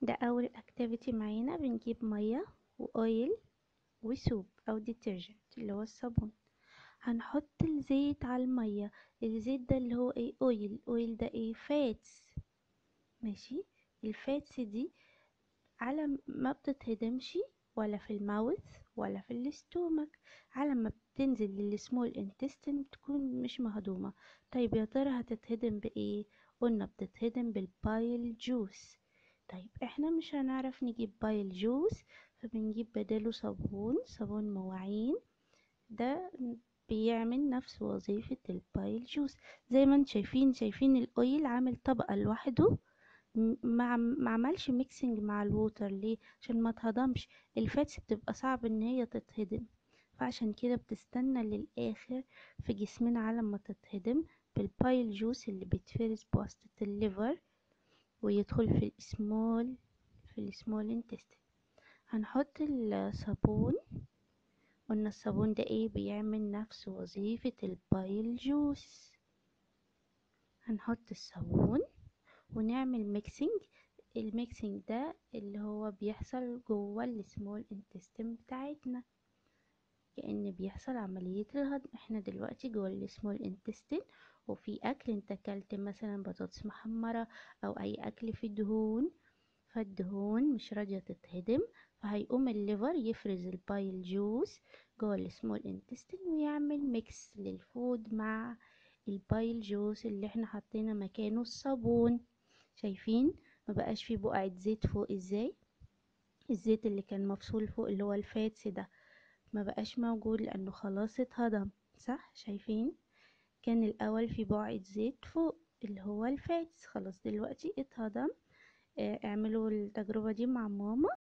ده اول اكتيفيتي معانا بنجيب ميه واويل وسوب او ديترجنت اللي هو الصابون هنحط الزيت على الميه الزيت ده اللي هو ايه اويل اويل ده ايه فاتس ماشي الفاتس دي على ما بتتهدمش ولا في الماوث ولا في الاستومك على ما بتنزل للسمول انتستين بتكون مش مهضومة طيب يا ترى هتتهدم بايه قلنا بتتهدم بالبايل جوس طيب احنا مش هنعرف نجيب بايل جوس فبنجيب بداله صابون صابون مواعين ده بيعمل نفس وظيفة البايل جوس زي ما انت شايفين شايفين الاويل عامل طبقة لوحده ما ما عملش ميكسنج مع الووتر ليه عشان ما تهضمش الفاتس بتبقى صعب ان هي تتهدم فعشان كده بتستنى للاخر في جسمنا على ما تتهدم بالبايل جوس اللي بيتفرز بواسطة الليفر ويدخل في السمول في السمول انتستين هنحط الصابون قلنا الصابون ده ايه بيعمل نفس وظيفة البايل جوس هنحط الصابون ونعمل ميكسينج الميكسينج ده اللي هو بيحصل جوه السمول انتستين بتاعتنا كأن بيحصل عملية الهضم احنا دلوقتي جوه السمول انتستين وفي اكل انت اكلت مثلا بطاطس محمرة او اي اكل فيه دهون فالدهون مش راضية تتهدم فهيقوم الليفر يفرز البايل جوس جوه السمول انتستين ويعمل ميكس للفود مع البايل جوس اللي احنا حطينا مكانه الصابون شايفين مبقاش فيه بقعة زيت فوق ازاي الزيت اللي كان مفصول فوق اللي هو الفاتس ده مبقاش موجود لانه خلاص اتهضم صح شايفين كان الاول في بقعة زيت فوق اللي هو الفاتس خلاص دلوقتي اتهضم اعملوا التجربة دي مع ماما